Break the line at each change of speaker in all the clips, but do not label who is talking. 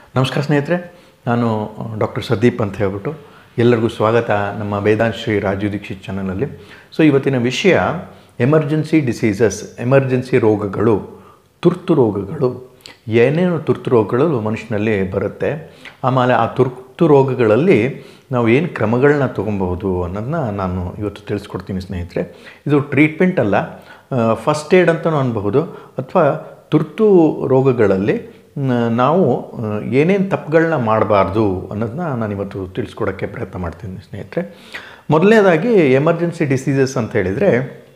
ನಮಸ್ಕಾರ ಸ್ನೇಹಿತರೆ ನಾನು ಡಾಕ್ಟರ್ ಸಂದೀಪ್ ಅಂತ ಹೇಳ್ಬಿಟ್ಟು ಎಲ್ಲರಿಗೂ ಸ್ವಾಗತ ನಮ್ಮ ವೇದಾಂತ್ ಶ್ರೀ ರಾಜೀವ್ ದೀಕ್ಷಿತ್ ಚಾನಲಲ್ಲಿ ಸೊ ಇವತ್ತಿನ ವಿಷಯ ಎಮರ್ಜೆನ್ಸಿ ಡಿಸೀಸಸ್ ಎಮರ್ಜೆನ್ಸಿ ರೋಗಗಳು ತುರ್ತು ರೋಗಗಳು ಏನೇನು ತುರ್ತು ರೋಗಗಳು ಮನುಷ್ಯನಲ್ಲಿ ಬರುತ್ತೆ ಆಮೇಲೆ ಆ ತುರ್ತು ರೋಗಗಳಲ್ಲಿ ನಾವು ಏನು ಕ್ರಮಗಳನ್ನ ತೊಗೊಬಹುದು ಅನ್ನೋದನ್ನ ನಾನು ಇವತ್ತು ತಿಳಿಸ್ಕೊಡ್ತೀನಿ ಸ್ನೇಹಿತರೆ ಇದು ಟ್ರೀಟ್ಮೆಂಟ್ ಅಲ್ಲ ಫಸ್ಟ್ ಏಡ್ ಅಂತಲೂ ಅನ್ಬಹುದು ಅಥವಾ ತುರ್ತು ರೋಗಗಳಲ್ಲಿ ನ- ನಾವು ಏನೇನು ತಪ್ಪುಗಳನ್ನ ಮಾಡಬಾರ್ದು ಅನ್ನೋದನ್ನ ನಾನು ಇವತ್ತು ತಿಳಿಸ್ಕೊಡೋಕ್ಕೆ ಪ್ರಯತ್ನ ಮಾಡ್ತೀನಿ ಸ್ನೇಹಿತರೆ ಮೊದಲನೇದಾಗಿ ಎಮರ್ಜೆನ್ಸಿ ಡಿಸೀಸಸ್ ಅಂತ ಹೇಳಿದರೆ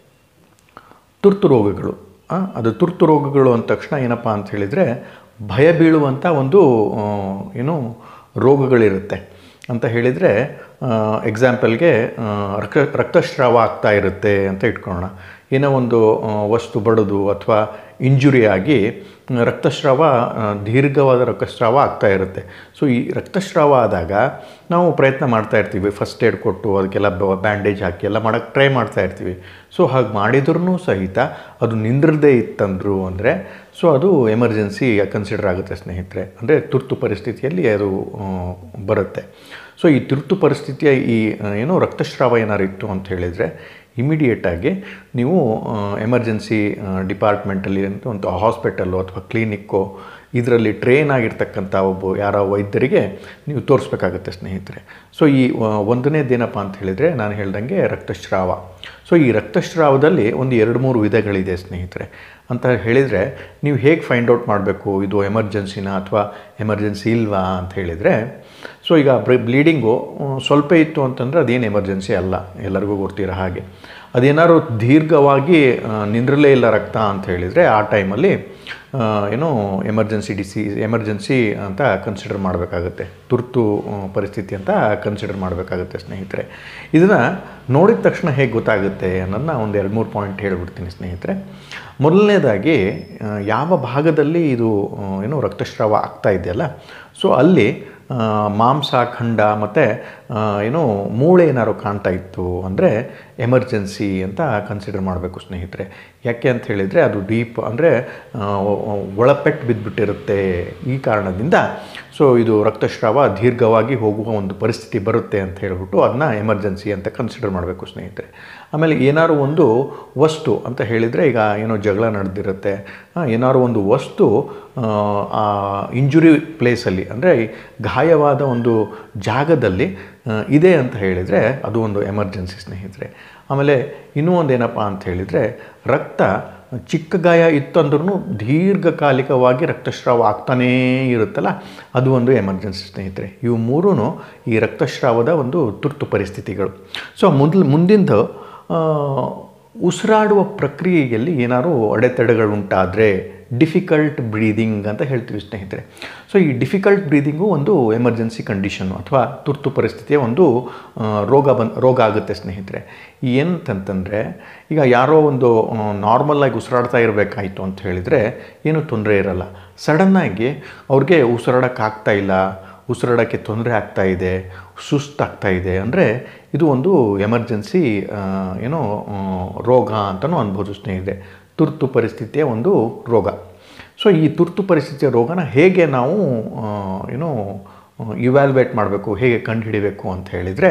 ತುರ್ತು ರೋಗಗಳು ಆ, ಅದು ತುರ್ತು ರೋಗಗಳು ಅಂದ ತಕ್ಷಣ ಏನಪ್ಪ ಅಂತ ಹೇಳಿದರೆ ಭಯ ಬೀಳುವಂಥ ಒಂದು ಆ, ಏನು ರೋಗಗಳಿರುತ್ತೆ ಅಂತ ಹೇಳಿದರೆ ಎಕ್ಸಾಂಪಲ್ಗೆ ರಕ್ತ ರಕ್ತಸ್ರಾವ ಆಗ್ತಾ ಇರುತ್ತೆ ಅಂತ ಇಟ್ಕೊಳ್ಳೋಣ ಏನೋ ಒಂದು ಆ, ವಸ್ತು ಬಡದು ಅಥವಾ ಇಂಜುರಿ ಆಗಿ ಆ, ರಕ್ತಸ್ರಾವ ಆ, ದೀರ್ಘವಾದ ರಕ್ತಸ್ರಾವ ಆಗ್ತಾ ಇರುತ್ತೆ ಸೊ ಈ ರಕ್ತಸ್ರಾವ ಆದಾಗ ನಾವು ಪ್ರಯತ್ನ ಮಾಡ್ತಾ ಇರ್ತೀವಿ ಫಸ್ಟ್ ಏಡ್ ಕೊಟ್ಟು ಅದಕ್ಕೆಲ್ಲ ಬ್ಯಾಂಡೇಜ್ ಹಾಕಿ ಎಲ್ಲ ಮಾಡೋಕ್ಕೆ ಟ್ರೈ ಮಾಡ್ತಾ ಇರ್ತೀವಿ ಸೊ ಹಾಗೆ ಮಾಡಿದ್ರೂ ಸಹಿತ ಅದು ನಿಂದ್ರದೇ ಇತ್ತಂದ್ರು ಅಂದರೆ ಸೊ ಅದು ಎಮರ್ಜೆನ್ಸಿ ಕನ್ಸಿಡರ್ ಆಗುತ್ತೆ ಸ್ನೇಹಿತರೆ ಅಂದರೆ ತುರ್ತು ಪರಿಸ್ಥಿತಿಯಲ್ಲಿ ಅದು ಆ, ಬರುತ್ತೆ ಸೊ ಈ ತುರ್ತು ಪರಿಸ್ಥಿತಿಯ ಈ ಆ, ಏನೋ ರಕ್ತಸ್ರಾವ ಏನಾರು ಇತ್ತು ಅಂತ ಹೇಳಿದರೆ ಇಮಿಡಿಯೇಟಾಗಿ ನೀವು ಎಮರ್ಜೆನ್ಸಿ ಡಿಪಾರ್ಟ್ಮೆಂಟಲ್ಲಿ ಅಂತ ಒಂದು ಹಾಸ್ಪಿಟಲ್ಲು ಅಥವಾ ಕ್ಲಿನಿಕ್ಕೋ ಇದರಲ್ಲಿ ಟ್ರೈನ್ ಆಗಿರ್ತಕ್ಕಂಥ ಒಬ್ಬ ಯಾರೋ ವೈದ್ಯರಿಗೆ ನೀವು ತೋರಿಸ್ಬೇಕಾಗುತ್ತೆ ಸ್ನೇಹಿತರೆ ಸೊ ಈ ಆ, ಒಂದನೇದೇನಪ್ಪ ಅಂತ ಹೇಳಿದರೆ ನಾನು ಹೇಳ್ದಂಗೆ ರಕ್ತಸ್ರಾವ ಸೊ ಈ ರಕ್ತಸ್ರಾವದಲ್ಲಿ ಒಂದು ಎರಡು ಮೂರು ವಿಧಗಳಿದೆ ಸ್ನೇಹಿತರೆ ಅಂತ ಹೇಳಿದರೆ ನೀವು ಹೇಗೆ ಫೈಂಡ್ ಔಟ್ ಮಾಡಬೇಕು ಇದು ಎಮರ್ಜೆನ್ಸಿನ ಅಥವಾ ಎಮರ್ಜೆನ್ಸಿ ಇಲ್ವಾ ಅಂತ ಹೇಳಿದರೆ ಸೊ ಈಗ ಬ್ಲೀಡಿಂಗು ಸ್ವಲ್ಪ ಇತ್ತು ಅಂತಂದರೆ ಅದೇನು ಎಮರ್ಜೆನ್ಸಿ ಅಲ್ಲ ಎಲ್ಲರಿಗೂ ಗೊತ್ತಿರೋ ಹಾಗೆ ಅದೇನಾದ್ರು ದೀರ್ಘವಾಗಿ ಆ, ನಿಂದ್ರಲೇ ಇಲ್ಲ ರಕ್ತ ಅಂತ ಹೇಳಿದರೆ ಆ ಟೈಮಲ್ಲಿ ಆ, ಏನೋ ಎಮರ್ಜೆನ್ಸಿ ಡಿಸೀಸ್ ಎಮರ್ಜೆನ್ಸಿ ಅಂತ ಕನ್ಸಿಡರ್ ಮಾಡಬೇಕಾಗುತ್ತೆ ತುರ್ತು ಆ, ಪರಿಸ್ಥಿತಿ ಅಂತ ಕನ್ಸಿಡರ್ ಮಾಡಬೇಕಾಗುತ್ತೆ ಸ್ನೇಹಿತರೆ ಇದನ್ನು ನೋಡಿದ ತಕ್ಷಣ ಹೇಗೆ ಗೊತ್ತಾಗುತ್ತೆ ಅನ್ನೋದನ್ನ ಒಂದು ಎರಡು ಮೂರು ಪಾಯಿಂಟ್ ಹೇಳಿಬಿಡ್ತೀನಿ ಸ್ನೇಹಿತರೆ ಮೊದಲನೇದಾಗಿ ಆ, ಯಾವ ಭಾಗದಲ್ಲಿ ಇದು ಆ, ಏನೋ ರಕ್ತಸ್ರಾವ ಆಗ್ತಾ ಇದೆಯಲ್ಲ ಸೊ ಅಲ್ಲಿ ಆ, ಮಾಂಸ ಖಂಡ ಮತ್ತು ಏನೋ ಮೂಳೆ ಏನಾದ್ರು ಕಾಣ್ತಾ ಇತ್ತು ಅಂದರೆ ಎಮರ್ಜೆನ್ಸಿ ಅಂತ ಕನ್ಸಿಡರ್ ಮಾಡಬೇಕು ಸ್ನೇಹಿತರೆ ಯಾಕೆ ಅಂತ ಹೇಳಿದರೆ ಅದು ಡೀಪ್ ಅಂದರೆ ಒಳಪೆಟ್ಟು ಬಿದ್ದುಬಿಟ್ಟಿರುತ್ತೆ ಈ ಕಾರಣದಿಂದ ಸೊ ಇದು ರಕ್ತಸ್ರಾವ ದೀರ್ಘವಾಗಿ ಹೋಗುವ ಒಂದು ಪರಿಸ್ಥಿತಿ ಬರುತ್ತೆ ಅಂತ ಹೇಳ್ಬಿಟ್ಟು ಅದನ್ನ ಎಮರ್ಜೆನ್ಸಿ ಅಂತ ಕನ್ಸಿಡರ್ ಮಾಡಬೇಕು ಸ್ನೇಹಿತರೆ ಆಮೇಲೆ ಏನಾದ್ರು ಒಂದು ವಸ್ತು ಅಂತ ಹೇಳಿದರೆ ಈಗ ಏನೋ ಜಗಳ ನಡೆದಿರುತ್ತೆ ಆ, ಏನಾದ್ರು ಒಂದು ವಸ್ತು ಆ, ಆ ಇಂಜುರಿ ಪ್ಲೇಸಲ್ಲಿ ಅಂದರೆ ಗಾಯವಾದ ಒಂದು ಜಾಗದಲ್ಲಿ ಆ, ಇದೆ ಅಂತ ಹೇಳಿದರೆ ಅದು ಒಂದು ಎಮರ್ಜೆನ್ಸಿ ಸ್ನೇಹಿತರೆ ಆಮೇಲೆ ಇನ್ನೂ ಒಂದು ಏನಪ್ಪ ಅಂತ ಹೇಳಿದರೆ ರಕ್ತ ಚಿಕ್ಕ ಗಾಯ ಇತ್ತಂದ್ರೂ ದೀರ್ಘಕಾಲಿಕವಾಗಿ ರಕ್ತಸ್ರಾವ ಆಗ್ತಾನೇ ಇರುತ್ತಲ್ಲ ಅದು ಒಂದು ಎಮರ್ಜೆನ್ಸಿ ಸ್ನೇಹಿತರೆ ಇವು ಮೂರೂ ಈ ರಕ್ತಸ್ರಾವದ ಒಂದು ತುರ್ತು ಪರಿಸ್ಥಿತಿಗಳು ಸೊ ಮೊದಲು ಮುಂದಿಂದು ಆ, ಉಸಿರಾಡುವ ಪ್ರಕ್ರಿಯೆಯಲ್ಲಿ ಏನಾದ್ರು ಅಡೆತಡೆಗಳುಂಟಾದರೆ ಡಿಫಿಕಲ್ಟ್ ಬ್ರೀದಿಂಗ್ ಅಂತ ಹೇಳ್ತೀವಿ ಸ್ನೇಹಿತರೆ ಸೊ ಈ ಡಿಫಿಕಲ್ಟ್ ಬ್ರೀದಿಂಗು ಒಂದು ಎಮರ್ಜೆನ್ಸಿ ಕಂಡೀಷನ್ನು ಅಥವಾ ತುರ್ತು ಪರಿಸ್ಥಿತಿಯ ಒಂದು ಆ, ರೋಗ ಬಂದು ರೋಗ ಆಗುತ್ತೆ ಸ್ನೇಹಿತರೆ ಏನಂತಂತಂದರೆ ಈಗ ಯಾರೋ ಒಂದು ನಾರ್ಮಲಾಗಿ ಉಸಿರಾಡ್ತಾ ಇರಬೇಕಾಯಿತು ಅಂತ ಹೇಳಿದರೆ ಏನೂ ತೊಂದರೆ ಇರಲ್ಲ ಸಡನ್ನಾಗಿ ಅವ್ರಿಗೆ ಉಸಿರಾಡೋಕ್ಕಾಗ್ತಾ ಇಲ್ಲ ಉಸಿರಾಡೋಕ್ಕೆ ತೊಂದರೆ ಆಗ್ತಾ ಇದೆ ಸುಸ್ತಾಗ್ತಾ ಇದೆ ಅಂದರೆ ಇದು ಒಂದು ಎಮರ್ಜೆನ್ಸಿ ಏನೋ ಆ, ರೋಗ ಅಂತಲೂ ಅನ್ಬೋದು ಸ್ನೇಹಿತರೆ ತುರ್ತು ಪರಿಸ್ಥಿತಿಯ ಒಂದು ರೋಗ ಸೊ ಈ ತುರ್ತು ಪರಿಸ್ಥಿತಿಯ ರೋಗನ ಹೇಗೆ ನಾವು ಆ, ಏನೋ ಇವ್ಯಾಲ್ಯುವೇಟ್ ಮಾಡಬೇಕು ಹೇಗೆ ಕಂಡುಹಿಡಿಬೇಕು ಅಂತ ಹೇಳಿದರೆ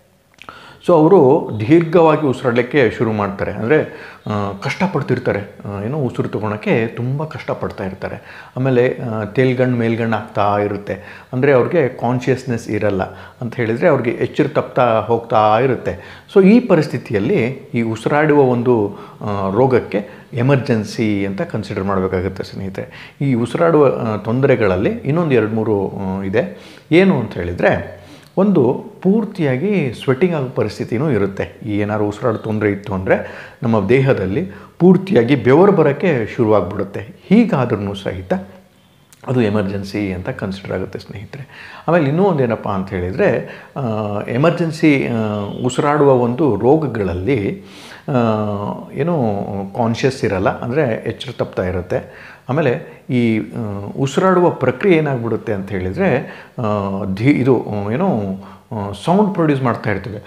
ಸೊ ಅವರು ದೀರ್ಘವಾಗಿ ಉಸಿರಾಡಲಿಕ್ಕೆ ಶುರು ಮಾಡ್ತಾರೆ ಅಂದರೆ ಆ, ಕಷ್ಟಪಡ್ತಿರ್ತಾರೆ ಆ, ಏನೋ ಉಸಿರು ತೊಗೊಳಕ್ಕೆ ತುಂಬ ಕಷ್ಟಪಡ್ತಾ ಇರ್ತಾರೆ ಆಮೇಲೆ ಆ, ತೇಲ್ಗಣ್ಣು ಮೇಲ್ಗಣ್ಣು ಆಗ್ತಾ ಇರುತ್ತೆ ಅಂದರೆ ಅವ್ರಿಗೆ ಕಾನ್ಷಿಯಸ್ನೆಸ್ ಇರಲ್ಲ ಅಂತ ಹೇಳಿದರೆ ಅವ್ರಿಗೆ ಎಚ್ಚರ ತಪ್ತಾ ಹೋಗ್ತಾ ಇರುತ್ತೆ ಸೊ ಈ ಪರಿಸ್ಥಿತಿಯಲ್ಲಿ ಈ ಉಸಿರಾಡುವ ಒಂದು ಆ, ರೋಗಕ್ಕೆ ಎಮರ್ಜೆನ್ಸಿ ಅಂತ ಕನ್ಸಿಡರ್ ಮಾಡಬೇಕಾಗುತ್ತೆ ಸ್ನೇಹಿತರೆ ಈ ಉಸಿರಾಡುವ ಆ, ತೊಂದರೆಗಳಲ್ಲಿ ಇನ್ನೊಂದು ಎರಡು ಮೂರು ಆ, ಇದೆ ಏನು ಅಂತ ಹೇಳಿದರೆ ಒಂದು ಪೂರ್ತಿಯಾಗಿ ಸ್ವೆಟ್ಟಿಂಗ್ ಆಗೋ ಪರಿಸ್ಥಿತಿನೂ ಇರುತ್ತೆ ಈ ಏನಾದ್ರು ಉಸಿರಾಡೋ ತೊಂದರೆ ಇತ್ತು ಅಂದರೆ ನಮ್ಮ ದೇಹದಲ್ಲಿ ಪೂರ್ತಿಯಾಗಿ ಬೆವರು ಬರೋಕ್ಕೆ ಶುರುವಾಗ್ಬಿಡುತ್ತೆ ಹೀಗಾದ್ರೂ ಸಹಿತ ಅದು ಎಮರ್ಜೆನ್ಸಿ ಅಂತ ಕನ್ಸಿಡರ್ ಆಗುತ್ತೆ ಸ್ನೇಹಿತರೆ ಆಮೇಲೆ ಇನ್ನೂ ಒಂದು ಏನಪ್ಪ ಅಂತ ಹೇಳಿದರೆ ಎಮರ್ಜೆನ್ಸಿ ಉಸಿರಾಡುವ ಒಂದು ರೋಗಗಳಲ್ಲಿ ಆ, ಏನು ಕಾನ್ಷಿಯಸ್ ಇರಲ್ಲ ಅಂದರೆ ಎಚ್ಚರ ತಪ್ತಾ ಇರುತ್ತೆ ಆಮೇಲೆ ಈ ಆ, ಉಸಿರಾಡುವ ಪ್ರಕ್ರಿಯೆ ಏನಾಗ್ಬಿಡುತ್ತೆ ಅಂತ ಹೇಳಿದರೆ ಆ, ಧೀ ಇದು ಆ, ಏನೋ ಸೌಂಡ್ ಪ್ರೊಡ್ಯೂಸ್ ಮಾಡ್ತಾ ಇರ್ತದೆ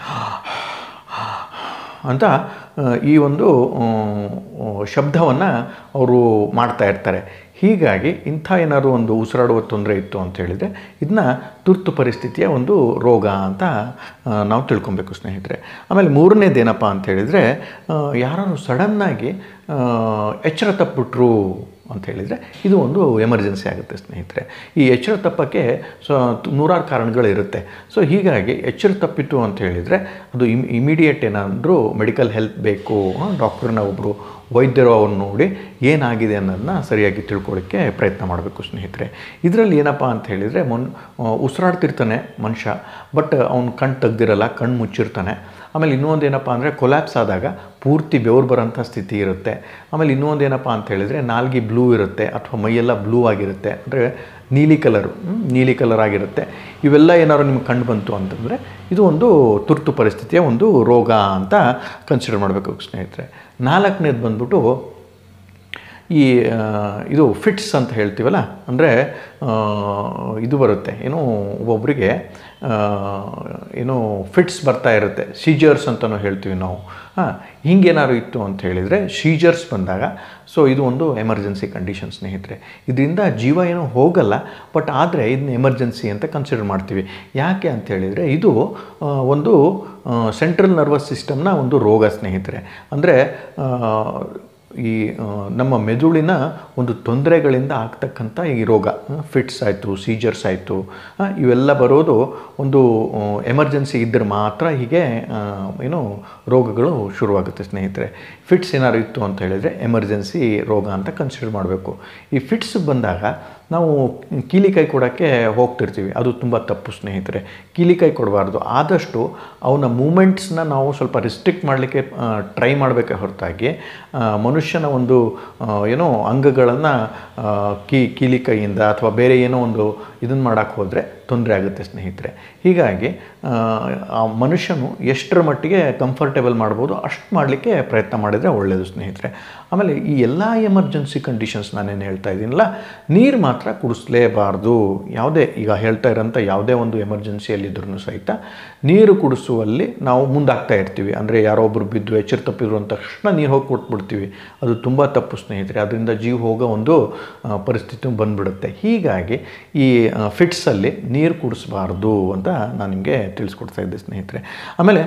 ಅಂತ ಆ, ಈ ಒಂದು ಶಬ್ದವನ್ನು ಅವರು ಮಾಡ್ತಾ ಇರ್ತಾರೆ ಹೀಗಾಗಿ ಇಂಥ ಏನಾದರೂ ಒಂದು ಉಸಿರಾಡುವ ತೊಂದರೆ ಇತ್ತು ಅಂತ ಹೇಳಿದರೆ ಇದನ್ನ ತುರ್ತು ಪರಿಸ್ಥಿತಿಯ ಒಂದು ರೋಗ ಅಂತ ಆ, ನಾವು ತಿಳ್ಕೊಬೇಕು ಸ್ನೇಹಿತರೆ ಆಮೇಲೆ ಮೂರನೇದೇನಪ್ಪ ಅಂತ ಹೇಳಿದರೆ ಯಾರು ಸಡನ್ನಾಗಿ ಎಚ್ಚರ ತಪ್ಪಿಬಿಟ್ರು ಅಂತ ಹೇಳಿದರೆ ಇದು ಒಂದು ಎಮರ್ಜೆನ್ಸಿ ಆಗುತ್ತೆ ಸ್ನೇಹಿತರೆ ಈ ಎಚ್ಚರ ತಪ್ಪಕ್ಕೆ ಸೊ ನೂರಾರು ಕಾರಣಗಳಿರುತ್ತೆ ಸೊ ಹೀಗಾಗಿ ಎಚ್ಚರ ತಪ್ಪಿತು ಅಂತ ಹೇಳಿದರೆ ಅದು ಇಮ್ ಇಮಿಡಿಯೇಟ್ ಏನಾದರೂ ಮೆಡಿಕಲ್ ಹೆಲ್ಪ್ ಬೇಕು ಡಾಕ್ಟ್ರನ್ನ ಒಬ್ಬರು ವೈದ್ಯರು ಅವ್ರನ್ನ ನೋಡಿ ಏನಾಗಿದೆ ಅನ್ನೋದನ್ನ ಸರಿಯಾಗಿ ತಿಳ್ಕೊಳ್ಳೋಕ್ಕೆ ಪ್ರಯತ್ನ ಮಾಡಬೇಕು ಸ್ನೇಹಿತರೆ ಇದರಲ್ಲಿ ಏನಪ್ಪ ಅಂತ ಹೇಳಿದರೆ ಮೊನ್ ಉಸಿರಾಡ್ತಿರ್ತಾನೆ ಮನುಷ್ಯ ಬಟ್ ಅವ್ನು ಕಣ್ಣು ತೆಗ್ದಿರಲ್ಲ ಕಣ್ಣು ಮುಚ್ಚಿರ್ತಾನೆ ಆಮೇಲೆ ಇನ್ನೊಂದು ಏನಪ್ಪ ಅಂದರೆ ಕೊಲ್ಯಾಪ್ಸ್ ಆದಾಗ ಪೂರ್ತಿ ಬೆವರು ಬರೋಂಥ ಸ್ಥಿತಿ ಇರುತ್ತೆ ಆಮೇಲೆ ಇನ್ನೊಂದು ಏನಪ್ಪ ಅಂತ ಹೇಳಿದರೆ ನಾಲ್ಗೆ ಬ್ಲೂ ಇರುತ್ತೆ ಅಥವಾ ಮೈಯೆಲ್ಲ ಬ್ಲೂ ಆಗಿರುತ್ತೆ ಅಂದರೆ ನೀಲಿ ಕಲರು ಹ್ಮ್, ನೀಲಿ ಕಲರ್ ಆಗಿರುತ್ತೆ ಇವೆಲ್ಲ ಏನಾದ್ರು ನಿಮ್ಗೆ ಕಂಡು ಬಂತು ಅಂತಂದರೆ ಇದು ಒಂದು ತುರ್ತು ಪರಿಸ್ಥಿತಿಯ ಒಂದು ರೋಗ ಅಂತ ಕನ್ಸಿಡರ್ ಮಾಡಬೇಕು ಸ್ನೇಹಿತರೆ ನಾಲ್ಕನೇದು ಬಂದ್ಬಿಟ್ಟು ಈ ಆ, ಇದು ಫಿಟ್ಸ್ ಅಂತ ಹೇಳ್ತೀವಲ್ಲ ಅಂದರೆ ಇದು ಬರುತ್ತೆ ಏನು ಒಬ್ಬೊಬ್ಬರಿಗೆ ಏನು ಫಿಟ್ಸ್ ಬರ್ತಾ ಇರುತ್ತೆ ಸೀಜರ್ಸ್ ಅಂತಲೂ ಹೇಳ್ತೀವಿ ನಾವು ಹಾಂ ಹಿಂಗೇನಾದ್ರು ಇತ್ತು ಅಂತ ಹೇಳಿದರೆ ಸೀಜರ್ಸ್ ಬಂದಾಗ ಸೊ ಇದು ಒಂದು ಎಮರ್ಜೆನ್ಸಿ ಕಂಡೀಷನ್ ಸ್ನೇಹಿತರೆ ಇದರಿಂದ ಜೀವ ಏನೂ ಹೋಗಲ್ಲ ಬಟ್ ಆದರೆ ಇದನ್ನ ಎಮರ್ಜೆನ್ಸಿ ಅಂತ ಕನ್ಸಿಡರ್ ಮಾಡ್ತೀವಿ ಯಾಕೆ ಅಂತ ಹೇಳಿದರೆ ಇದು ಆ, ಒಂದು ಸೆಂಟ್ರಲ್ ನರ್ವಸ್ ಸಿಸ್ಟಮ್ನ ಒಂದು ರೋಗ ಸ್ನೇಹಿತರೆ ಅಂದರೆ ಈ ಆ, ನಮ್ಮ ಮೆದುಳಿನ ಒಂದು ತೊಂದರೆಗಳಿಂದ ಆಗ್ತಕ್ಕಂಥ ಈ ರೋಗ ಫಿಟ್ಸ್ ಆಯಿತು ಸೀಜರ್ಸ್ ಆಯಿತು ಇವೆಲ್ಲ ಬರೋದು ಒಂದು ಎಮರ್ಜೆನ್ಸಿ ಇದ್ದರೆ ಮಾತ್ರ ಹೀಗೆ ಆ, ಏನು ರೋಗಗಳು ಶುರುವಾಗುತ್ತೆ ಸ್ನೇಹಿತರೆ ಫಿಟ್ಸ್ ಏನಾದ್ರು ಇತ್ತು ಅಂತ ಹೇಳಿದರೆ ಎಮರ್ಜೆನ್ಸಿ ರೋಗ ಅಂತ ಕನ್ಸಿಡರ್ ಮಾಡಬೇಕು ಈ ಫಿಟ್ಸ್ ಬಂದಾಗ ನಾವು ಕೀಲಿಕೈ ಕೊಡೋಕ್ಕೆ ಹೋಗ್ತಿರ್ತೀವಿ ಅದು ತುಂಬ ತಪ್ಪು ಸ್ನೇಹಿತರೆ ಕೀಲಿಕೈ ಕೊಡಬಾರ್ದು ಆದಷ್ಟು ಅವನ ಮೂಮೆಂಟ್ಸ್ನ ನಾವು ಸ್ವಲ್ಪ ರಿಸ್ಟ್ರಿಕ್ಟ್ ಮಾಡಲಿಕ್ಕೆ ಟ್ರೈ ಮಾಡಬೇಕೆ ಹೊರತಾಗಿ ಆ, ಮನುಷ್ಯನ ಒಂದು ಆ, ಏನೋ ಅಂಗಗಳನ್ನು ಕೀ ಕೀಲಿಕೈಯಿಂದ ಅಥವಾ ಬೇರೆ ಏನೋ ಒಂದು ಇದನ್ನು ಮಾಡೋಕ್ಕೆ ಹೋದರೆ ತೊಂದರೆ ಆಗುತ್ತೆ ಸ್ನೇಹಿತರೆ ಹೀಗಾಗಿ ಆ, ಆ ಮನುಷ್ಯನು ಎಷ್ಟರ ಮಟ್ಟಿಗೆ ಕಂಫರ್ಟೇಬಲ್ ಮಾಡ್ಬೋದು ಅಷ್ಟು ಮಾಡಲಿಕ್ಕೆ ಪ್ರಯತ್ನ ಮಾಡಿದರೆ ಒಳ್ಳೆಯದು ಸ್ನೇಹಿತರೆ ಆಮೇಲೆ ಈ ಎಲ್ಲ ಎಮರ್ಜೆನ್ಸಿ ಕಂಡೀಷನ್ಸ್ ನಾನೇನು ಹೇಳ್ತಾ ಇದ್ದೀನಲ್ಲ ನೀರು ಮಾತ್ರ ಕುಡಿಸ್ಲೇಬಾರ್ದು ಯಾವುದೇ ಈಗ ಹೇಳ್ತಾ ಇರೋಂಥ ಯಾವುದೇ ಒಂದು ಎಮರ್ಜೆನ್ಸಿಯಲ್ಲಿದ್ರೂ ಸಹಿತ ನೀರು ಕುಡಿಸುವಲ್ಲಿ ನಾವು ಮುಂದಾಗ್ತಾ ಇರ್ತೀವಿ ಅಂದರೆ ಯಾರೋ ಒಬ್ಬರು ಬಿದ್ದು ಎಚ್ಚರ ತಪ್ಪಿದ್ರು ಅಂದ ತಕ್ಷಣ ನೀರು ಹೋಗಿ ಕೊಟ್ಬಿಡ್ತೀವಿ ಅದು ತುಂಬ ತಪ್ಪು ಸ್ನೇಹಿತರೆ ಅದರಿಂದ ಜೀವ ಹೋಗೋ ಒಂದು ಆ, ಪರಿಸ್ಥಿತಿ ಬಂದ್ಬಿಡುತ್ತೆ ಹೀಗಾಗಿ ಈ ಫಿಟ್ಸಲ್ಲಿ ನೀರು ಕುಡಿಸ್ಬಾರ್ದು ಅಂತ ನಾನು ನಿಮಗೆ ತಿಳಿಸ್ಕೊಡ್ತಾ ಇದ್ದೆ ಸ್ನೇಹಿತರೆ ಆಮೇಲೆ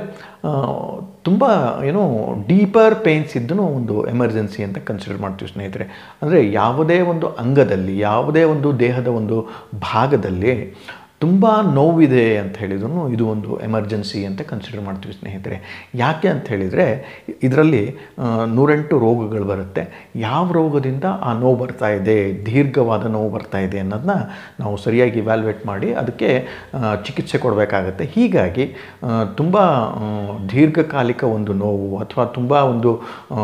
ತುಂಬ ಏನು ಡೀಪರ್ ಪೇಯ್ನ್ಸ್ ಇದ್ದೂ ಒಂದು ಎಮರ್ಜೆನ್ಸಿ ಅಂತ ಕನ್ಸಿಡರ್ ಮಾಡ್ತೀವಿ ಸ್ನೇಹಿತರೆ ಅಂದರೆ ಯಾವುದೇ ಒಂದು ಅಂಗದಲ್ಲಿ ಯಾವುದೇ ಒಂದು ದೇಹದ ಒಂದು ಭಾಗದಲ್ಲಿ ತುಂಬ ನೋವಿದೆ ಅಂತ ಹೇಳಿದ್ರು ಇದು ಒಂದು ಎಮರ್ಜೆನ್ಸಿ ಅಂತ ಕನ್ಸಿಡರ್ ಮಾಡ್ತೀವಿ ಸ್ನೇಹಿತರೆ ಯಾಕೆ ಅಂತ ಹೇಳಿದರೆ ಇದರಲ್ಲಿ ಆ, ನೂರೆಂಟು ರೋಗಗಳು ಬರುತ್ತೆ ಯಾವ ರೋಗದಿಂದ ಆ ನೋವು ಬರ್ತಾ ಇದೆ ದೀರ್ಘವಾದ ನೋವು ಬರ್ತಾ ಇದೆ ಅನ್ನೋದನ್ನ ನಾವು ಸರಿಯಾಗಿ ಇವ್ಯಾಲ್ಯೂಯೇಟ್ ಮಾಡಿ ಅದಕ್ಕೆ ಆ, ಚಿಕಿತ್ಸೆ ಕೊಡಬೇಕಾಗತ್ತೆ ಹೀಗಾಗಿ ತುಂಬ ದೀರ್ಘಕಾಲಿಕ ಒಂದು ನೋವು ಅಥವಾ ತುಂಬ ಒಂದು ಆ,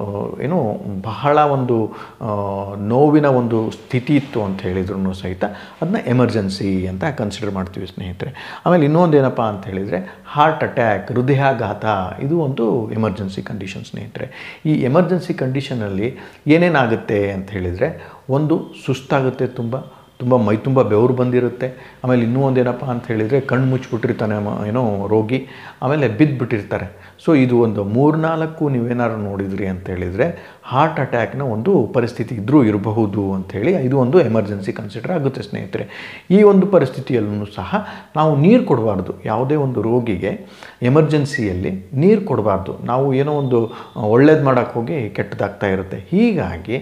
ಏನು ಬಹಳ ಒಂದು ಆ, ನೋವಿನ ಒಂದು ಸ್ಥಿತಿ ಇತ್ತು ಅಂತ ಹೇಳಿದ್ರು ಸಹಿತ ಅದನ್ನ ಎಮರ್ಜೆನ್ಸಿ ಅಂತ ಕನ್ಸಿಡರ್ ಮಾಡ್ತೀವಿ ಸ್ನೇಹಿತರೆ ಆಮೇಲೆ ಇನ್ನೊಂದು ಏನಪ್ಪ ಅಂತ ಹೇಳಿದರೆ ಹಾರ್ಟ್ ಅಟ್ಯಾಕ್ ಹೃದಯಾಘಾತ ಇದು ಒಂದು ಎಮರ್ಜೆನ್ಸಿ ಕಂಡೀಷನ್ ಸ್ನೇಹಿತರೆ ಈ ಎಮರ್ಜೆನ್ಸಿ ಕಂಡೀಷನಲ್ಲಿ ಏನೇನಾಗುತ್ತೆ ಅಂತ ಹೇಳಿದರೆ ಒಂದು ಸುಸ್ತಾಗುತ್ತೆ ತುಂಬ ತುಂಬ ಮೈ ತುಂಬ ಬೆವರು ಬಂದಿರುತ್ತೆ ಆಮೇಲೆ ಇನ್ನೂ ಒಂದೇನಪ್ಪ ಅಂತ ಹೇಳಿದರೆ ಕಣ್ಣು ಮುಚ್ಚಿಬಿಟ್ಟಿರ್ತಾನೆ ಮ- ಏನೋ ರೋಗಿ ಆಮೇಲೆ ಬಿದ್ದುಬಿಟ್ಟಿರ್ತಾರೆ ಸೊ ಇದು ಒಂದು ಮೂರ್ನಾಲ್ಕು ನೀವೇನಾದ್ರು ನೋಡಿದ್ರಿ ಅಂತ ಹೇಳಿದರೆ ಹಾರ್ಟ್ ಅಟ್ಯಾಕ್ನ ಒಂದು ಪರಿಸ್ಥಿತಿ ಇದ್ದರೂ ಇರಬಹುದು ಅಂಥೇಳಿ ಇದು ಒಂದು ಎಮರ್ಜೆನ್ಸಿ ಕನ್ಸಿಡರ್ ಆಗುತ್ತೆ ಸ್ನೇಹಿತರೆ ಈ ಒಂದು ಪರಿಸ್ಥಿತಿಯಲ್ಲೂ ಸಹ ನಾವು ನೀರು ಕೊಡಬಾರ್ದು ಯಾವುದೇ ಒಂದು ರೋಗಿಗೆ ಎಮರ್ಜೆನ್ಸಿಯಲ್ಲಿ ನೀರು ಕೊಡಬಾರ್ದು ನಾವು ಏನೋ ಒಂದು ಒಳ್ಳೇದು ಮಾಡೋಕ್ಕೆ ಹೋಗಿ ಕೆಟ್ಟದಾಗ್ತಾ ಇರುತ್ತೆ ಹೀಗಾಗಿ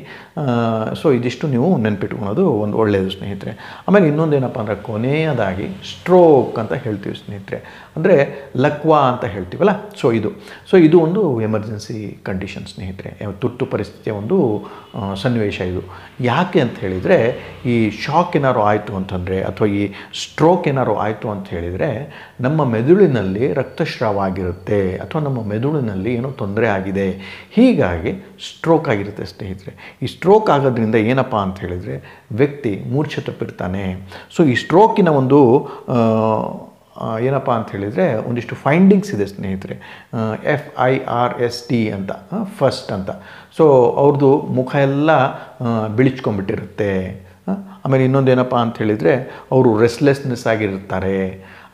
ಸೊ ಇದಿಷ್ಟು ನೀವು ನೆನ್ಪಿಟ್ಕೊಳೋದು ಒಂದು ಒಳ್ಳೆಯದು ಸ್ನೇಹಿತರೆ ಆಮೇಲೆ ಇನ್ನೊಂದೇನಪ್ಪ ಅಂದರೆ ಕೊನೆಯದಾಗಿ ಸ್ಟ್ರೋಕ್ ಅಂತ ಹೇಳ್ತೀವಿ ಸ್ನೇಹಿತರೆ ಅಂದರೆ ಲಕ್ವಾ ಅಂತ ಹೇಳ್ತೀವಲ್ಲ ಸೊ ಇದು ಸೊ ಇದು ಒಂದು ಎಮರ್ಜೆನ್ಸಿ ಕಂಡೀಷನ್ ಸ್ನೇಹಿತರೆ ಯಾವ- ತುರ್ತು ಪರಿಸ್ಥಿತಿಯ ಒಂದು ಆ, ಸನ್ನಿವೇಶ ಇದು ಯಾಕೆ ಅಂತ ಹೇಳಿದರೆ ಈ ಶಾಕ್ ಏನಾದ್ರು ಆಯಿತು ಅಂತಂದರೆ ಅಥವಾ ಈ ಸ್ಟ್ರೋಕ್ ಏನಾದ್ರು ಆಯಿತು ಅಂತ ಹೇಳಿದರೆ ನಮ್ಮ ಮೆದುಳಿನಲ್ಲಿ ರಕ್ತಸ್ರಾವ ಆಗಿರುತ್ತೆ ಅಥವಾ ನಮ್ಮ ಮೆದುಳಿನಲ್ಲಿ ಏನೋ ತೊಂದರೆ ಆಗಿದೆ ಹೀಗಾಗಿ ಸ್ಟ್ರೋಕ್ ಆಗಿರುತ್ತೆ ಸ್ನೇಹಿತರೆ ಈ ಸ್ಟ್ರೋಕ್ ಆಗೋದ್ರಿಂದ ಏನಪ್ಪ ಅಂತ ಹೇಳಿದರೆ ವ್ಯಕ್ತಿ ಮೂರ್ಛೆ ತಪ್ಪಿರ್ತಾನೆ ಸೊ ಈ ಸ್ಟ್ರೋಕಿನ ಒಂದು ಆ, ಆ, ಏನಪ್ಪ ಅಂತ ಹೇಳಿದರೆ ಒಂದಿಷ್ಟು ಫೈಂಡಿಂಗ್ಸ್ ಇದೆ ಸ್ನೇಹಿತರೆ F I R S T ಅಂತ ಫಸ್ಟ್ ಅಂತ ಸೊ ಅವ್ರದ್ದು ಮುಖ ಎಲ್ಲ ಆ, ಬಿಳಿಚ್ಕೊಂಡ್ಬಿಟ್ಟಿರುತ್ತೆ ಆ, ಆಮೇಲೆ ಇನ್ನೊಂದು ಏನಪ್ಪ ಅಂತ ಹೇಳಿದರೆ ಅವರು ರೆಸ್ಲೆಸ್ನೆಸ್ ಆಗಿರ್ತಾರೆ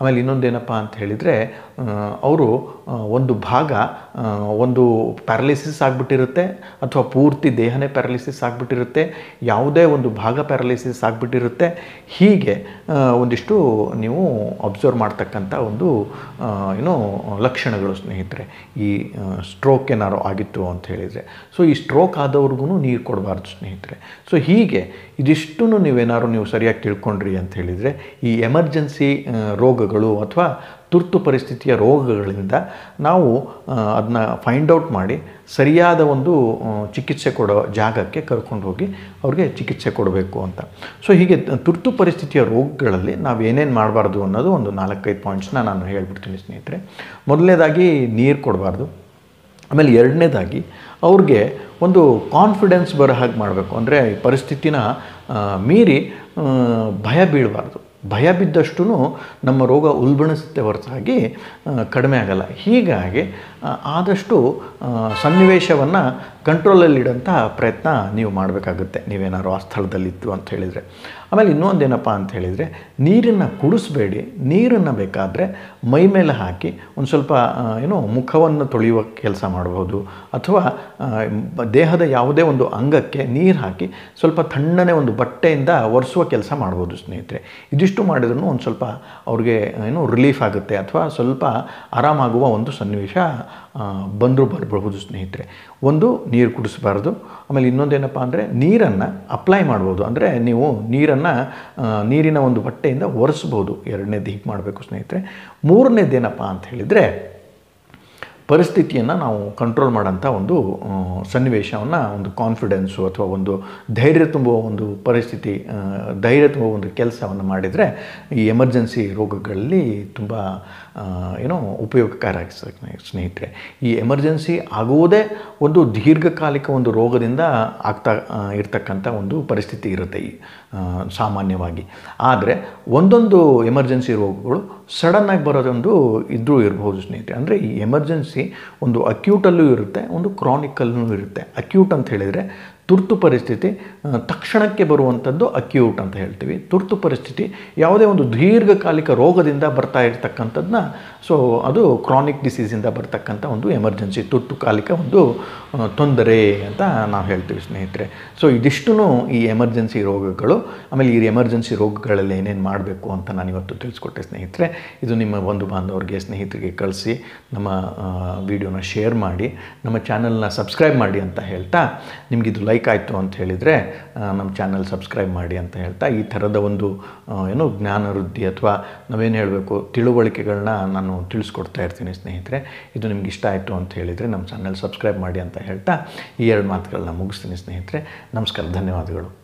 ಆಮೇಲೆ ಇನ್ನೊಂದೇನಪ್ಪ ಅಂತ ಹೇಳಿದರೆ ಅವರು ಒಂದು ಭಾಗ ಆ, ಒಂದು ಪ್ಯಾರಲಿಸಿಸ್ ಆಗಿಬಿಟ್ಟಿರುತ್ತೆ ಅಥವಾ ಪೂರ್ತಿ ದೇಹನೇ ಪ್ಯಾರಲಿಸಿಸ್ ಆಗಿಬಿಟ್ಟಿರುತ್ತೆ ಯಾವುದೇ ಒಂದು ಭಾಗ ಪ್ಯಾರಲಿಸಿಸ್ ಆಗಿಬಿಟ್ಟಿರುತ್ತೆ ಹೀಗೆ ಆ, ಒಂದಿಷ್ಟು ನೀವು ಅಬ್ಸರ್ವ್ ಮಾಡ್ತಕ್ಕಂಥ ಒಂದು ಆ, ಏನೋ ಲಕ್ಷಣಗಳು ಸ್ನೇಹಿತರೆ ಈ ಸ್ಟ್ರೋಕ್ ಏನಾರು ಆಗಿತ್ತು ಅಂತ ಹೇಳಿದರೆ ಸೊ ಈ ಸ್ಟ್ರೋಕ್ ಆದವ್ರಿಗೂ ನೀರು ಕೊಡಬಾರ್ದು ಸ್ನೇಹಿತರೆ ಸೊ ಹೀಗೆ ಇದಿಷ್ಟು ನೀವೇನಾದ್ರು ನೀವು ಸರಿಯಾಗಿ ತಿಳ್ಕೊಂಡ್ರಿ ಅಂತ ಹೇಳಿದರೆ ಈ ಎಮರ್ಜೆನ್ಸಿ ರೋಗಗಳು ಅಥವಾ ತುರ್ತು ಪರಿಸ್ಥಿತಿಯ ರೋಗಗಳಿಂದ ನಾವು ಅದನ್ನ ಫೈಂಡ್ ಔಟ್ ಮಾಡಿ ಸರಿಯಾದ ಒಂದು ಆ, ಚಿಕಿತ್ಸೆ ಕೊಡೋ ಜಾಗಕ್ಕೆ ಕರ್ಕೊಂಡು ಹೋಗಿ ಅವ್ರಿಗೆ ಚಿಕಿತ್ಸೆ ಕೊಡಬೇಕು ಅಂತ ಸೊ ಹೀಗೆ ತುರ್ತು ಪರಿಸ್ಥಿತಿಯ ರೋಗಗಳಲ್ಲಿ ನಾವು ಏನೇನು ಮಾಡಬಾರ್ದು ಅನ್ನೋದು ಒಂದು ನಾಲ್ಕೈದು ಪಾಯಿಂಟ್ಸ್ನ ನಾನು ಹೇಳ್ಬಿಡ್ತೀನಿ ಸ್ನೇಹಿತರೆ ಮೊದಲನೇದಾಗಿ ನೀರು ಕೊಡಬಾರ್ದು ಆಮೇಲೆ ಎರಡನೇದಾಗಿ ಅವ್ರಿಗೆ ಒಂದು ಕಾನ್ಫಿಡೆನ್ಸ್ ಬರೋ ಹಾಗೆ ಮಾಡಬೇಕು ಅಂದರೆ ಈ ಪರಿಸ್ಥಿತಿನ ಆ, ಮೀರಿ ಆ, ಭಯ ಬೀಳಬಾರ್ದು ಭಯ ಬಿದ್ದಷ್ಟು ನಮ್ಮ ರೋಗ ಉಲ್ಬಣಿಸುತ್ತೆ ಹೊರತಾಗಿ ಆ, ಕಡಿಮೆ ಆಗಲ್ಲ ಹೀಗಾಗಿ ಆ, ಆದಷ್ಟು ಸನ್ನಿವೇಶವನ್ನು ಕಂಟ್ರೋಲಲ್ಲಿಡೋಂಥ ಪ್ರಯತ್ನ ನೀವು ಮಾಡಬೇಕಾಗುತ್ತೆ ನೀವೇನಾದ್ರು ಆ ಸ್ಥಳದಲ್ಲಿತ್ತು ಅಂತ ಹೇಳಿದರೆ ಆಮೇಲೆ ಇನ್ನೊಂದೇನಪ್ಪ ಅಂತ ಹೇಳಿದರೆ ನೀರನ್ನು ಕುಡಿಸ್ಬೇಡಿ ನೀರನ್ನು ಬೇಕಾದರೆ ಮೈ ಮೇಲೆ ಹಾಕಿ ಒಂದು ಸ್ವಲ್ಪ ಆ, ಏನೋ ಮುಖವನ್ನು ತೊಳೆಯುವ ಕೆಲಸ ಮಾಡ್ಬೋದು ಅಥವಾ ಆ, ಬ- ದೇಹದ ಯಾವುದೇ ಒಂದು ಅಂಗಕ್ಕೆ ನೀರು ಹಾಕಿ ಸ್ವಲ್ಪ ತಣ್ಣನೆ ಒಂದು ಬಟ್ಟೆಯಿಂದ ಒರೆಸುವ ಕೆಲಸ ಮಾಡ್ಬೋದು ಸ್ನೇಹಿತರೆ ಇದಿಷ್ಟು ಮಾಡಿದ್ರೂ ಒಂದು ಸ್ವಲ್ಪ ಅವ್ರಿಗೆ ಏನು ರಿಲೀಫ್ ಆಗುತ್ತೆ ಅಥವಾ ಸ್ವಲ್ಪ ಆರಾಮಾಗುವ ಒಂದು ಸನ್ನಿವೇಶ ಬಂದರೂ ಬರಬಹುದು ಸ್ನೇಹಿತರೆ ಒಂದು ನೀರು ಕುಡಿಸ್ಬಾರ್ದು ಆಮೇಲೆ ಇನ್ನೊಂದೇನಪ್ಪ ಅಂದರೆ ನೀರನ್ನು ಅಪ್ಲೈ ಮಾಡ್ಬೋದು ಅಂದರೆ ನೀವು ನೀರನ್ನು ನೀರಿನ ಒಂದು ಬಟ್ಟೆಯಿಂದ ಒರೆಸ್ಬೋದು ಎರಡನೇದು ಹೀಗೆ ಮಾಡಬೇಕು ಸ್ನೇಹಿತರೆ ಮೂರನೇದೇನಪ್ಪ ಅಂತ ಹೇಳಿದರೆ ಪರಿಸ್ಥಿತಿಯನ್ನು ನಾವು ಕಂಟ್ರೋಲ್ ಮಾಡೋಂಥ ಒಂದು ಸನ್ನಿವೇಶವನ್ನು ಒಂದು ಕಾನ್ಫಿಡೆನ್ಸು ಅಥವಾ ಒಂದು ಧೈರ್ಯ ತುಂಬುವ ಒಂದು ಪರಿಸ್ಥಿತಿ ಆ, ಧೈರ್ಯ ತುಂಬುವ ಒಂದು ಕೆಲಸವನ್ನು ಮಾಡಿದರೆ ಈ ಎಮರ್ಜೆನ್ಸಿ ರೋಗಗಳಲ್ಲಿ ತುಂಬ ಆ, ಏನೋ ಉಪಯೋಗಕಾರಿ ಸ್ನೇಹಿತರೆ ಈ ಎಮರ್ಜೆನ್ಸಿ ಆಗುವುದೇ ಒಂದು ದೀರ್ಘಕಾಲಿಕ ಒಂದು ರೋಗದಿಂದ ಆಗ್ತಾ ಆ, ಇರ್ತಕ್ಕಂಥ ಒಂದು ಪರಿಸ್ಥಿತಿ ಇರುತ್ತೆ ಈ ಆ, ಸಾಮಾನ್ಯವಾಗಿ ಆದರೆ ಒಂದೊಂದು ಎಮರ್ಜೆನ್ಸಿ ರೋಗಗಳು ಸಡನ್ನಾಗಿ ಬರೋದೊಂದು ಇದ್ರೂ ಇರ್ಬೋದು ಸ್ನೇಹಿತರೆ ಅಂದರೆ ಈ ಎಮರ್ಜೆನ್ಸಿ ಒಂದು ಅಕ್ಯೂಟಲ್ಲೂ ಇರುತ್ತೆ ಒಂದು ಕ್ರಾನಿಕಲ್ಲೂ ಇರುತ್ತೆ ಅಕ್ಯೂಟ್ ಅಂತ ಹೇಳಿದರೆ ತುರ್ತು ಪರಿಸ್ಥಿತಿ ಆ, ತಕ್ಷಣಕ್ಕೆ ಬರುವಂಥದ್ದು ಅಕ್ಯೂಟ್ ಅಂತ ಹೇಳ್ತೀವಿ ತುರ್ತು ಪರಿಸ್ಥಿತಿ ಯಾವುದೇ ಒಂದು ದೀರ್ಘಕಾಲಿಕ ರೋಗದಿಂದ ಬರ್ತಾ ಇರ್ತಕ್ಕಂಥದ್ದನ್ನ ಸೊ ಅದು ಕ್ರಾನಿಕ್ ಡಿಸೀಸಿಂದ ಬರ್ತಕ್ಕಂಥ ಒಂದು ಎಮರ್ಜೆನ್ಸಿ ತುರ್ತು ಕಾಲಿಕ ಒಂದು ಆ, ತೊಂದರೆ ಅಂತ ನಾವು ಹೇಳ್ತೀವಿ ಸ್ನೇಹಿತರೆ ಸೊ ಇದಿಷ್ಟು ಈ ಎಮರ್ಜೆನ್ಸಿ ರೋಗಗಳು ಆಮೇಲೆ ಈ ಎಮರ್ಜೆನ್ಸಿ ರೋಗಗಳಲ್ಲಿ ಏನೇನು ಮಾಡಬೇಕು ಅಂತ ನಾನು ಇವತ್ತು ತಿಳಿಸ್ಕೊಟ್ಟೆ ಸ್ನೇಹಿತರೆ ಇದು ನಿಮ್ಮ ಬಂಧು ಬಾಂಧವರಿಗೆ ಸ್ನೇಹಿತರಿಗೆ ಕಳಿಸಿ ನಮ್ಮ ವಿಡಿಯೋನ ಶೇರ್ ಮಾಡಿ ನಮ್ಮ ಚಾನಲ್ನ ಸಬ್ಸ್ಕ್ರೈಬ್ ಮಾಡಿ ಅಂತ ಹೇಳ್ತಾ ನಿಮಗಿದು ಲೈಕ್ ಆಯಿತು ಅಂತ ಹೇಳಿದರೆ ನಮ್ಮ ಚಾನಲ್ ಸಬ್ಸ್ಕ್ರೈಬ್ ಮಾಡಿ ಅಂತ ಹೇಳ್ತಾ ಈ ಥರದ ಒಂದು ಆ, ಏನು ಜ್ಞಾನ ವೃದ್ಧಿ ಅಥವಾ ನಾವೇನು ಹೇಳಬೇಕು ತಿಳುವಳಿಕೆಗಳನ್ನ ನಾನು ತಿಳಿಸ್ಕೊಡ್ತಾ ಇರ್ತೀನಿ ಸ್ನೇಹಿತರೆ ಇದು ನಿಮ್ಗೆ ಇಷ್ಟ ಆಯಿತು ಅಂತ ಹೇಳಿದರೆ ನಮ್ಮ ಚಾನಲ್ ಸಬ್ಸ್ಕ್ರೈಬ್ ಮಾಡಿ ಅಂತ ಹೇಳ್ತಾ ಈ ಎರಡು ಮಾತುಗಳನ್ನ ಮುಗಿಸ್ತೀನಿ ಸ್ನೇಹಿತರೆ ನಮಸ್ಕಾರ ಧನ್ಯವಾದಗಳು